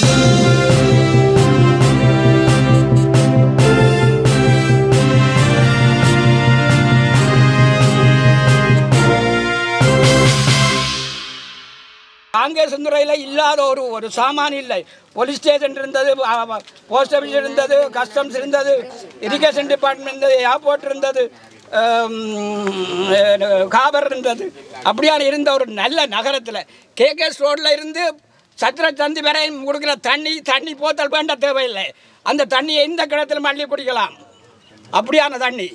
காங்கிரஸ் துறையில் இல்லாத ஒரு ஒரு சாமான் இல்லை போலீஸ் ஸ்டேஷன் இருந்தது போஸ்ட் ஆஃபீஸ் இருந்தது கஸ்டம்ஸ் இருந்தது இரிகேஷன் டிபார்ட்மெண்ட் இருந்தது ஏர்போர்ட் இருந்தது ஆம், காபர் இருந்தது அப்படியான இருந்த ஒரு நல்ல நகரத்தில் கேகேஎஸ் ரோட்டில் இருந்து சத்திர சந்தி வரை கொடுக்குற தண்ணி தண்ணி போத்தல் வேண்ட தேவையில்லை அந்த தண்ணியை எந்த கிணத்துல மல்லி குடிக்கலாம் அப்படியான தண்ணி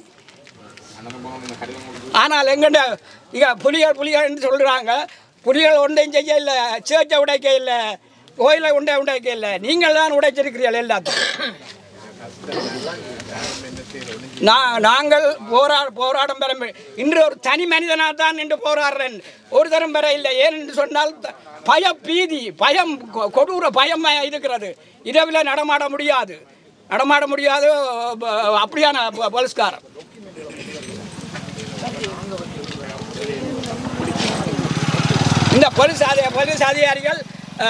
ஆனால் எங்கண்ட இங்க புலிகள் புலிகள்னு சொல்கிறாங்க புலிகள் ஒன்றையும் செய்ய இல்லை சேர்ச்சை உடைக்க இல்லை கோயிலை உண்டை உடைக்க இல்லை நீங்கள் தான் உடைச்சிருக்கிறீர்கள் எல்லாத்தையும் நான் நாங்கள் போரா போராடம் பெற மு- இன்று ஒரு தனி மனிதனாக தான் நின்று போராடுறேன் ஒரு தரம் பெற இல்லை ஏன் என்று சொன்னால் த- பய பீதி பயம் கொ- கொடூர பயம் இருக்கிறது இரவில் நடமாட முடியாது நடமாட முடியாது ப- அப்படியான ப- போலீஸ்காரன் இந்த போலீஸ் அதி போலீஸ் அதிகாரிகள்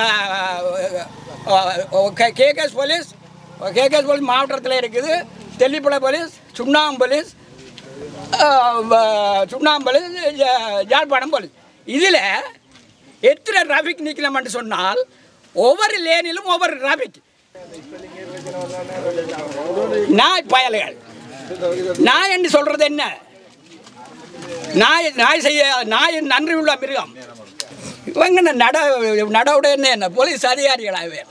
கேகேஎஸ் போலீஸ் கேகேஎஸ் போலீஸ் மாவட்டத்தில் இருக்குது தெல்லிப்பளை போலீஸ் சுண்ணாம் போலீஸ் அஹ், வ- சுண்ணாம் போலீஸ் ஜ- யாழ்ப்பாணம் போலீஸ் இதில் எத்தனை டிராஃபிக் நிற்கலாம்னு சொன்னால் ஒவ்வொரு லேனிலும் ஒவ்வொரு டிராஃபிக் நாய் பயல்கள் நாய் என்று சொல்றது என்ன நாய் நாய் செய்ய நாய் நன்றி உள்ள மிருகம் இவங்க என்ன நட நடவுடைய என்ன என்ன போலீஸ் அதிகாரிகளாகவே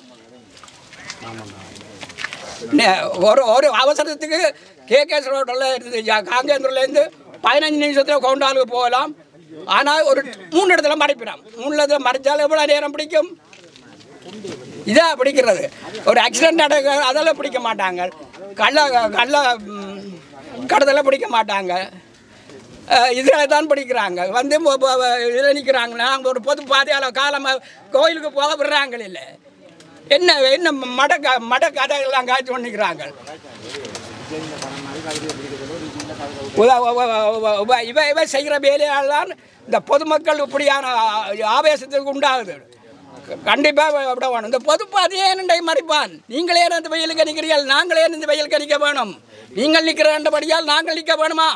நே- ஒரு ஒரு அவசரத்துக்கு கேகேஎஸ் ரோட்டில் இருந்து காங்கேந்திரிலேருந்து பதினஞ்சு நிமிஷத்தில் கவுண்டாலுக்கு போகலாம் ஆனால் ஒரு மூணு இடத்துல மறைப்பிடாம் மூணு இடத்துல மறைச்சாலும் எவ்வளோ நேரம் பிடிக்கும் இதாக பிடிக்கிறது ஒரு ஆக்சிடென்ட் நடக்க அதெல்லாம் பிடிக்க மாட்டாங்க கள்ள கள்ள ம், கடத்தலை பிடிக்க மாட்டாங்க இதில் தான் பிடிக்கிறாங்க வந்து இதில் நிற்கிறாங்க நாங்கள் ஒரு பொது பாதையால் காலமாக கோயிலுக்கு போக விடுறாங்க இல்லை என்ன என்ன மட க- மட கதைகள்லாம் காய்ச்சி கொண்டிருக்கிறாங்க உத- உ- உ- உ- இவ இவ செய்கிற வேலையால் தான் இந்த பொதுமக்கள் இப்படியான ஆ- ஆவேசத்துக்கு உண்டாகுது கண்டிப்பாக விட வேணும் இந்த பொதுப்பாதையே என்னை மறைப்பான் நீங்களே ஏன் இந்த வெயிலுக்கு நிற்கிறீர்கள் நாங்களே ஏன் இந்த வெயிலுக்கு நிற்க வேணும் நீங்கள் நிற்கிறபடியால் நாங்கள் நிற்க வேணுமா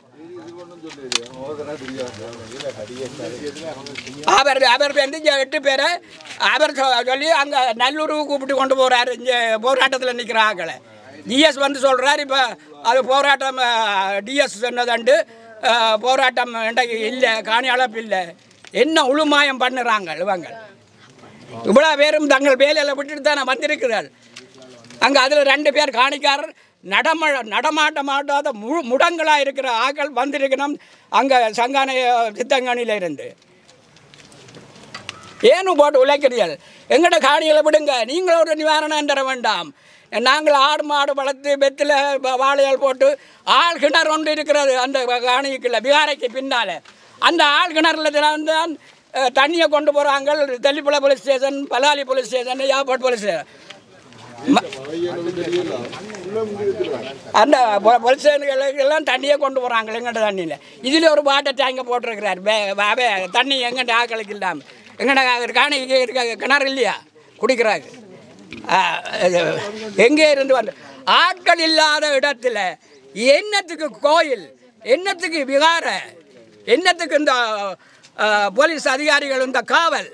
அவர் அவர் வந்து இங்க எட்டு பேரை அவர் சொ- சொல்லி அங்கே நல்லூருக்கு கூப்பிட்டு கொண்டு போகிறாரு இங்கே போராட்டத்தில் நிற்கிற ஆக்களை டிஎஸ் வந்து சொல்கிறார் இப்போ அது போராட்டம் டிஎஸ் சொன்னதாண்டு அஹ், போராட்டம் இன்றைக்கு இல்லை காணி அளப்பு இல்லை என்ன உளுமாயம் பண்ணுறாங்க இவங்க இவ்வளோ பேரும் தங்கள் வேலையில் விட்டுட்டு தானே வந்திருக்கிறார் அங்கே அதில் ரெண்டு பேர் காணிக்காரர் நடம நடமாட்ட மாட்டாத மு முடங்களாக இருக்கிற ஆக்கள் வந்திருக்கணும் அங்கே சங்கானை சித்தங்கானியில் இருந்து ஏனும் போட்டு உழைக்கிறீர்கள் எங்கட காணிகளை விடுங்க நீங்களும் ஒரு நிவாரணம் தர வேண்டாம் நாங்கள் ஆடு மாடு வளர்த்து வெத்தில் வாழையால் போட்டு ஆள் கிணறு ஒன்று இருக்கிறது அந்த காணிக்குள்ள விகாரைக்கு பின்னால் அந்த ஆள் கிணறுல தான் அஹ், தண்ணியை கொண்டு போகிறாங்க Tellippalai police station Palaly police station யாப்பாட் போலீஸ் ஸ்டேஷன் ம- அந்த பொ- போலீஸ் ஸ்டேஷனுக்கெல்லாம் தண்ணியை கொண்டு போகிறாங்க எங்கிட்ட தண்ணியில் இதில் ஒரு வாட்டர் டேங்கை போட்டிருக்கிறார் வே- வே- தண்ணி எங்கிட்ட ஆக்களுக்கு இல்லாமல் எங்கிட்ட காணி இருக்க கிணறு இல்லையா குடிக்கிறாங்க ஆ, இது எங்கே இருந்து வந்து ஆட்கள் இல்லாத இடத்துல என்னத்துக்கு கோயில் என்னத்துக்கு விகார என்னத்துக்கு இந்த ஆ, போலீஸ் அதிகாரிகள் இந்த காவல்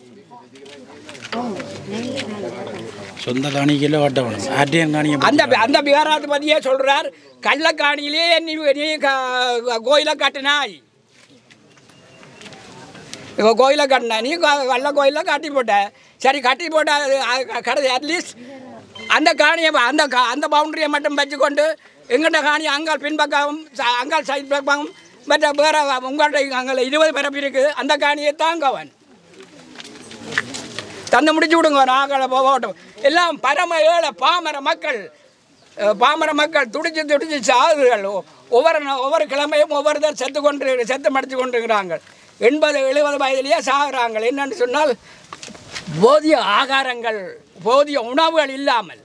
சொந்த காணிக்கையில் ஓட்ட வேணும் ஆர்டிஎன் காணிக்கை அந்த அந்த விகாராதிபதியே சொல்றார் கள்ளக்காணியிலே நீ நீ க- கோயிலை கட்டினாய் இப்போ கோயிலை கட்டின நீ க- கள்ள கோயிலை கட்டி போட்ட சரி கட்டி போட்ட அது அ- கடை அட்லீஸ்ட் அந்த காணியை ப- அந்த கா- அந்த பவுண்டரியை மட்டும் வச்சுக்கொண்டு எங்கள்கிட்ட காணி அங்கால் பின்பக்கம் ச- அங்கால் சைட் பக்கம் மற்ற வேற உங்கள்கிட்ட அங்கே இருபது பிறப்பு இருக்குது அந்த காணியை தாங்கவன் தந்து முடிச்சு விடுங்க நாங்களை போகட்டும் எல்லாம் பரம ஏழை பாமர மக்கள் அஹ், பாமர மக்கள் துடிச்சு துடிச்சு சாகுகள் ஒ- ஒவ்வொரு நா- ஒவ்வொரு கிழமையும் ஒவ்வொருத்தர் செத்து கொண்டு செத்து மடித்து கொண்டிருக்கிறாங்க எண்பது எழுபது வயதிலேயே சாகுறாங்க என்னன்னு சொன்னால் போதிய ஆகாரங்கள் போதிய உணவுகள் இல்லாமல்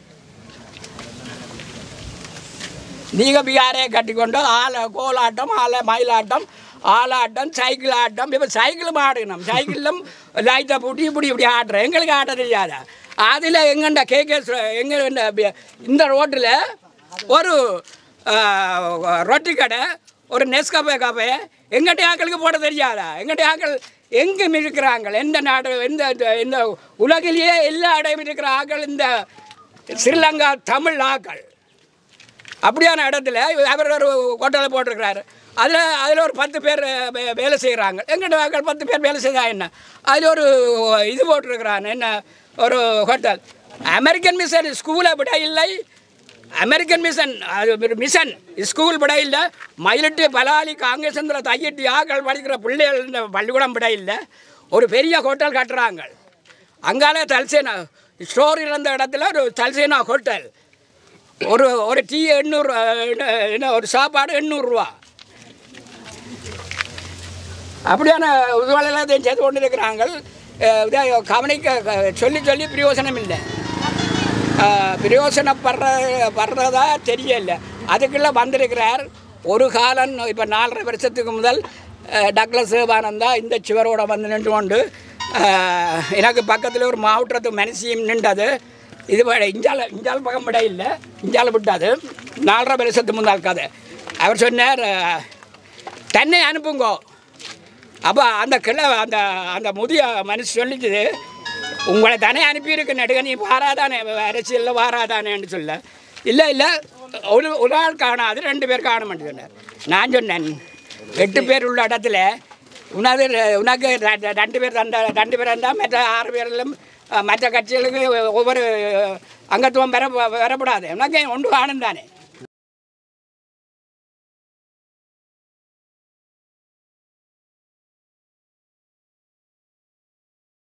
நீங்கள் பிகாரே கட்டிக்கொண்டு ஆலை கோலாட்டம் ஆலை மயிலாட்டம் ஆலாட்டம் சைக்கிள் ஆட்டம் இப்போ சைக்கிளும் ஆடணும் சைக்கிளும் லைட்டை பூட்டி இப்படி இப்படி ஆடுறோம் எங்களுக்கு ஆட்ட தெரியாதா அதில் எங்கண்ட கே கே எங்க இந்த ரோட்டில் ஒரு ஆஹ், ரொட்டி கடை ஒரு நெஸ்கபே காப்பே எங்கிட்ட ஆக்களுக்கு போட தெரியாதா எங்கிட்ட ஆக்கள் எங்கும் இருக்கிறாங்க எந்த நாடு எந்த இந்த- இந்த உலகிலேயே எல்லா இடையும் இருக்கிற ஆக்கள் இந்த ஸ்ரீலங்கா தமிழ் ஆக்கள் அப்படியான இடத்துல அவர் ஒரு ஹோட்டலில் போட்டிருக்கிறாரு அதில் அதில் ஒரு பத்து பேர் வே- வேலை செய்கிறாங்க எங்கிட்ட ஆக்கள் பத்து பேர் வேலை செய்தா என்ன அதில் ஒரு இது போட்டிருக்கிறான் என்ன ஒரு ஹோட்டல் அமெரிக்கன் மிஷன் ஸ்கூலை விட இல்லை அமெரிக்கன் மிஷன் அது ஒரு மிஷன் ஸ்கூல் விட இல்லை மயிலிட்டு பலாலி காங்கேசந்திர தையிட்டு ஆக்கள் படிக்கிற பிள்ளைகள் இந்த பள்ளிக்கூடம் விட இல்லை ஒரு பெரிய ஹோட்டல் கட்டுறாங்க அங்காலே தல்சேனா ஸ்டோர் இருந்த இடத்துல ஒரு தல்சேனா ஹோட்டல் ஒரு ஒரு டீ எண்ணூறு என்ன ஒரு சாப்பாடு எண்ணூறுரூவா அப்படியான உதவலையும் செய்து கொண்டு இருக்கிறாங்க இதை கவனிக்க க- சொல்லி சொல்லி பிரயோசனம் இல்லை அஹ், பிரயோசனப்படுற படுறதா தெரியல அதுக்குள்ளே வந்திருக்கிறார் ஒரு காலம் இப்போ நாலரை வருஷத்துக்கு முதல் அஹ், டக்ளஸ் சிவானந்தா இந்த சிவரோட வந்து நின்று கொண்டு அஹ், எனக்கு பக்கத்தில் ஒரு மாவட்டத்து மனுஷியும் நின்றது இது விட- இஞ்சால இஞ்சால பக்கம் விட இல்லை இஞ்சால விட்டாது நாலரை வருஷத்துக்கு முந்தால் கதை அவர் சொன்னார் அஹ், தன்னை அனுப்புங்கோ அப்போ அந்த கிளை அந்த அந்த முதிய மனுஷன் சொல்லிச்சுது உங்களை தானே அனுப்பியிருக்கு நடுக நீ வாராதானே அரசியலில் வாராதானேன்னு சொல்ல இல்லை இல்லை ஒரு ஒரு ஆள் காணாது ரெண்டு பேர் காண மாட்டேன் நான் சொன்னேன் எட்டு பேர் உள்ள இடத்துல உனது உனக்கு ரெ- ரெ- ரெண்டு பேர் தந்த ரெண்டு பேர் இருந்தால் மற்ற ஆறு பேரிலும் அஹ், மற்ற கட்சிகளுக்கு ஒவ்வொரு அங்கத்துவம் பெற பெறப்படாது உனக்கு ஒன்று காணும் தானே